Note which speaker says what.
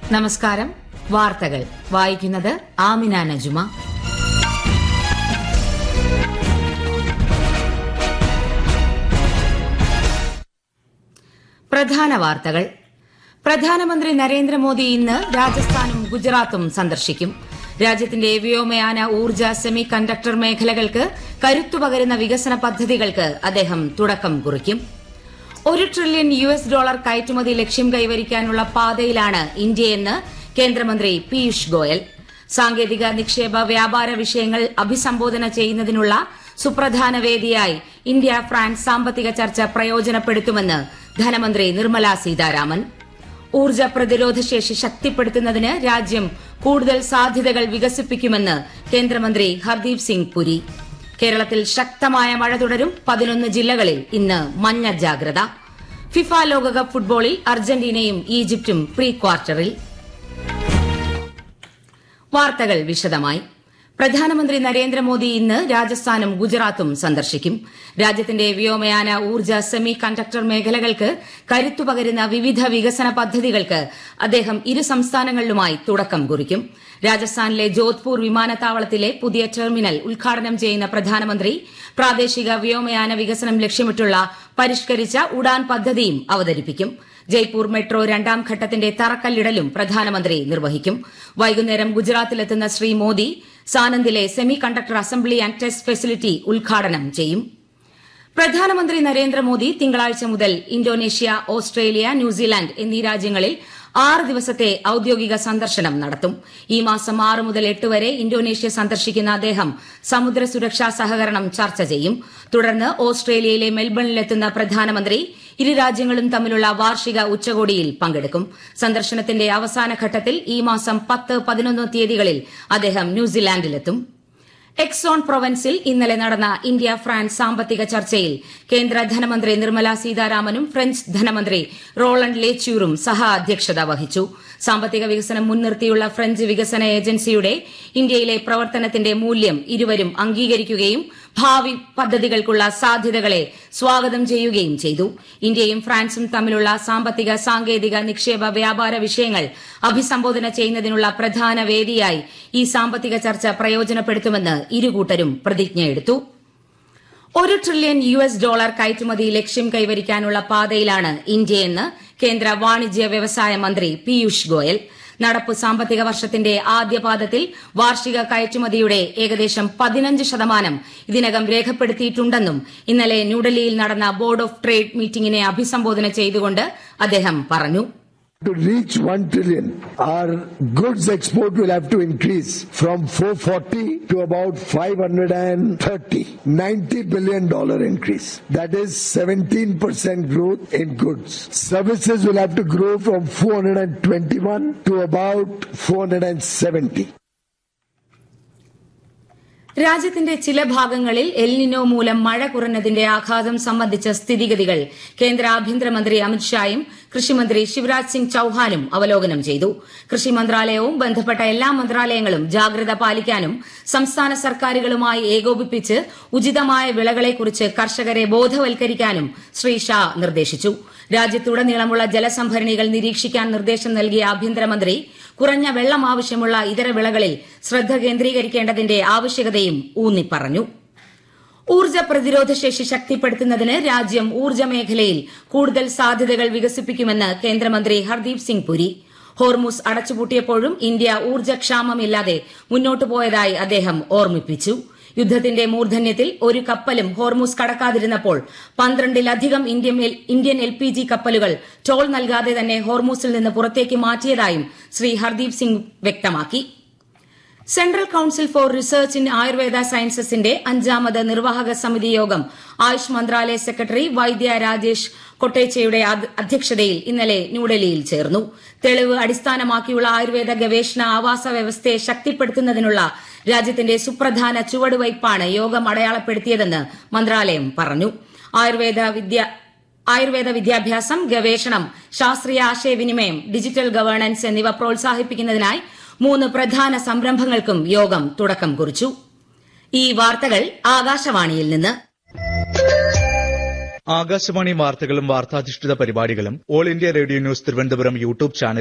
Speaker 1: നമസ്കാരം വാർത്തകൾ വായിക്കുന്നത് ആമിന നജുമ പ്രധാന വാർത്തകൾ പ്രധാനമന്ത്രി നരേന്ദ്രമോദി ഇന്ന് രാജസ്ഥാനും ഗുജറാത്തും സന്ദർശിക്കും രാജ്യത്തിന്റെ വ്യോമയാന ഊർജ്ജ സെമി കണ്ടക്ടർ മേഖലകൾക്ക് കരുത്തുപകരുന്ന വികസന പദ്ധതികൾക്ക് അദ്ദേഹം തുടക്കം കുറിക്കും ഒരു ട്രില്യൺ യു എസ് ഡോളർ കയറ്റുമതി ലക്ഷ്യം കൈവരിക്കാനുള്ള പാതയിലാണ് ഇന്ത്യയെന്ന് കേന്ദ്രമന്ത്രി പീയൂഷ് ഗോയൽ സാങ്കേതിക നിക്ഷേപ വ്യാപാര വിഷയങ്ങൾ അഭിസംബോധന ചെയ്യുന്നതിനുള്ള സുപ്രധാന വേദിയായി ഇന്ത്യ ഫ്രാൻസ് സാമ്പത്തിക ചർച്ച പ്രയോജനപ്പെടുത്തുമെന്ന് ധനമന്ത്രി നിർമ്മല സീതാരാമൻ ഊർജ്ജ പ്രതിരോധ ശേഷി ശക്തിപ്പെടുത്തുന്നതിന് രാജ്യം കൂടുതൽ സാധ്യതകൾ വികസിപ്പിക്കുമെന്ന് കേന്ദ്രമന്ത്രി ഹർദീപ് സിംഗ് പുരി കേരളത്തിൽ ശക്തമായ മഴ തുടരും പതിനൊന്ന് ജില്ലകളിൽ ഇന്ന് മഞ്ഞ ജാഗ്രത ഫിഫ ലോകകപ്പ് ഫുട്ബോളിൽ അർജന്റീനയും ഈജിപ്തും പ്രീ ക്വാർട്ടറിൽ വാർത്തകൾ വിശദമായി പ്രധാനമന്ത്രി നരേന്ദ്രമോദി ഇന്ന് രാജസ്ഥാനും ഗുജറാത്തും സന്ദർശിക്കും രാജ്യത്തിന്റെ വ്യോമയാന ഊർജ്ജ സെമി കണ്ടക്ടർ മേഖലകൾക്ക് കരുത്തുപകരുന്ന വിവിധ വികസന പദ്ധതികൾക്ക് അദ്ദേഹം ഇരു സംസ്ഥാനങ്ങളിലുമായി തുടക്കം കുറിക്കും രാജസ്ഥാനിലെ ജോധ്പൂർ വിമാനത്താവളത്തിലെ പുതിയ ടെർമിനൽ ഉദ്ഘാടനം ചെയ്യുന്ന പ്രധാനമന്ത്രി പ്രാദേശിക വ്യോമയാന വികസനം ലക്ഷ്യമിട്ടുള്ള പരിഷ്കരിച്ച ഉഡാൻ പദ്ധതിയും അവതരിപ്പിക്കും ജയ്പൂർ മെട്രോ രണ്ടാം ഘട്ടത്തിന്റെ തറക്കല്ലിടലും പ്രധാനമന്ത്രി നിർവഹിക്കും വൈകുന്നേരം ഗുജറാത്തിലെത്തുന്ന ശ്രീ മോദി സാനന്ദിലെ semiconductor assembly and test facility ഉദ്ഘാടനം ചെയ്യും പ്രധാനമന്ത്രി നരേന്ദ്രമോദി തിങ്കളാഴ്ച മുതൽ ഇന്തോനേഷ്യ ഓസ്ട്രേലിയ ന്യൂസിലാന്റ് എന്നീ രാജ്യങ്ങളിൽ ആറ് ദിവസത്തെ ഔദ്യോഗിക സന്ദർശനം നടത്തും ഈ മാസം ആറ് മുതൽ എട്ട് വരെ ഇന്തോനേഷ്യ സന്ദർശിക്കുന്ന അദ്ദേഹം സമുദ്ര സുരക്ഷാ സഹകരണം ചർച്ച ചെയ്യും തുടർന്ന് ഓസ്ട്രേലിയയിലെ മെൽബണിലെത്തുന്ന പ്രധാനമന്ത്രി ഇരു രാജ്യങ്ങളും തമ്മിലുള്ള വാർഷിക ഉച്ചകോടിയിൽ പങ്കെടുക്കും സന്ദർശനത്തിന്റെ അവസാന ഘട്ടത്തിൽ ഈ മാസം പത്ത് പതിനൊന്ന് തീയതികളിൽ അദ്ദേഹം ന്യൂസിലാൻഡിലെത്തും എക്സോൺ പ്രൊവൻസിൽ ഇന്നലെ നടന്ന ഇന്ത്യ ഫ്രാൻസ് സാമ്പത്തിക ചർച്ചയിൽ കേന്ദ്ര ധനമന്ത്രി നിർമ്മല സീതാരാമനും ഫ്രഞ്ച് ധനമന്ത്രി റോളണ്ട് ലേച്യൂറും സഹ അധ്യക്ഷത വഹിച്ചു സാമ്പത്തിക വികസനം മുൻനിർത്തിയുള്ള ഫ്രഞ്ച് വികസന ഏജൻസിയുടെ ഇന്ത്യയിലെ പ്രവർത്തനത്തിന്റെ മൂല്യം ഇരുവരും അംഗീകരിക്കുകയും ഭാവി പദ്ധതികൾക്കുള്ള സാധ്യതകളെ സ്വാഗതം ചെയ്യുകയും ചെയ്തു ഇന്ത്യയും ഫ്രാൻസും തമ്മിലുള്ള സാമ്പത്തിക സാങ്കേതിക നിക്ഷേപ വ്യാപാര വിഷയങ്ങൾ അഭിസംബോധന ചെയ്യുന്നതിനുള്ള പ്രധാന വേദിയായി ഈ സാമ്പത്തിക ചർച്ച പ്രയോജനപ്പെടുത്തുമെന്ന് ഇരുകൂട്ടരും പ്രതിജ്ഞയെടുത്തു ഒരു ട്രില്യൺ യു എസ് ഡോളർ കയറ്റുമതി ലക്ഷ്യം കൈവരിക്കാനുള്ള പാതയിലാണ് ഇന്ത്യയെന്ന് കേന്ദ്ര വാണിജ്യ വ്യവസായ മന്ത്രി പീയൂഷ് ഗോയൽ നടപ്പ് സാമ്പത്തിക വർഷത്തിന്റെ ആദ്യപാദത്തിൽ വാർഷിക കയറ്റുമതിയുടെ ഏകദേശം പതിനഞ്ച് ശതമാനം ഇതിനകം രേഖപ്പെടുത്തിയിട്ടുണ്ടെന്നും ഇന്നലെ ന്യൂഡൽഹിയിൽ നടന്ന ബോർഡ് ഓഫ് ട്രേഡ് മീറ്റിംഗിനെ അഭിസംബോധന ചെയ്തുകൊണ്ട് അദ്ദേഹം പറഞ്ഞു
Speaker 2: To reach 1 trillion, our goods export will have to increase from 440 to about 530. 90 billion dollar increase. That is 17% growth in goods. Services will have to grow from 421 to about 470.
Speaker 1: രാജ്യത്തിന്റെ ചില ഭാഗങ്ങളിൽ El Niño മൂലം മഴ കുറഞ്ഞതിന്റെ ആഘാതം സംബന്ധിച്ച സ്ഥിതിഗതികൾ കേന്ദ്ര ആഭ്യന്തരമന്ത്രി അമിത്ഷായും കൃഷിമന്ത്രി ശിവരാജ് സിംഗ് ചൌഹാനും അവലോകനം ചെയ്തു കൃഷി മന്ത്രാലയവും ബന്ധപ്പെട്ട എല്ലാ മന്ത്രാലയങ്ങളും ജാഗ്രത പാലിക്കാനും സംസ്ഥാന സർക്കാരുകളുമായി ഏകോപിപ്പിച്ച് ഉചിതമായ വിളകളെക്കുറിച്ച് കർഷകരെ ബോധവൽക്കരിക്കാനും ശ്രീ ഷാ നിർദ്ദേശിച്ചു രാജ്യത്തുടനീളമുള്ള ജലസംഭരണികൾ നിരീക്ഷിക്കാൻ നിർദ്ദേശം നൽകിയ ആഭ്യന്തരമന്ത്രി കുറഞ്ഞ വെള്ളം ആവശ്യമുള്ള ഇതര വിളകളിൽ ശ്രദ്ധ കേന്ദ്രീകരിക്കേണ്ടതിന്റെ ആവശ്യകതയും ഊന്നിപ്പറഞ്ഞു ഊർജ്ജ പ്രതിരോധ ശേഷി ശക്തിപ്പെടുത്തുന്നതിന് രാജ്യം ഊർജ്ജ മേഖലയിൽ കൂടുതൽ സാധ്യതകൾ വികസിപ്പിക്കുമെന്ന് കേന്ദ്രമന്ത്രി ഹർദീപ് സിംഗ് പുരി ഹോർമുസ് അടച്ചുപൂട്ടിയപ്പോഴും ഇന്ത്യ ഊർജ്ജക്ഷാമമില്ലാതെ മുന്നോട്ടു പോയതായി അദ്ദേഹം ഓർമ്മിപ്പിച്ചു യുദ്ധത്തിന്റെ മൂർധന്യത്തിൽ ഒരു കപ്പലും ഹോർമുസ് കടക്കാതിരുന്നപ്പോൾ പന്ത്രണ്ടിലധികം ഇന്ത്യൻ എൽ പി ജി കപ്പലുകൾ ടോൾ നൽകാതെ തന്നെ ഹോർമുസിൽ നിന്ന് പുറത്തേക്ക് മാറ്റിയതായും ശ്രീ ഹർദീപ് സിംഗ് വ്യക്തമാക്കി central council for research in Ayurveda സയൻസസിന്റെ അഞ്ചാമത് നിർവാഹക സമിതി യോഗം ആയുഷ് മന്ത്രാലയ സെക്രട്ടറി വൈദ്യ രാജേഷ് കൊട്ടേച്ചയുടെ അധ്യക്ഷതയിൽ ഇന്നലെ ന്യൂഡൽഹിയിൽ ചേർന്നു തെളിവ് അടിസ്ഥാനമാക്കിയുള്ള ആയുർവേദ ഗവേഷണ ആവാസ വ്യവസ്ഥയെ ശക്തിപ്പെടുത്തുന്നതിനുള്ള രാജ്യത്തിന്റെ സുപ്രധാന ചുവടുവയ്പ്പാണ് യോഗം അടയാളപ്പെടുത്തിയതെന്ന് മന്ത്രാലയം പറഞ്ഞു ആയുർവേദ വിദ്യ ആയുർവേദ വിദ്യാഭ്യാസം ഗവേഷണം ശാസ്ത്രീയ ആശയവിനിമയം ഡിജിറ്റൽ ഗവേണൻസ് എന്നിവ പ്രോത്സാഹിപ്പിക്കുന്നതിനായി മൂന്ന് പ്രധാന സംരംഭങ്ങൾക്കും യോഗം തുടക്കം കുറിച്ചു ഈ വാർത്തകൾ ആകാശവാണിയിൽ നിന്ന്
Speaker 3: ആകാശവാണി വാർത്തകളും വാർത്താധിഷ്ഠിത പരിപാടികളും all India radio news Thiruvananthapuram YouTube channel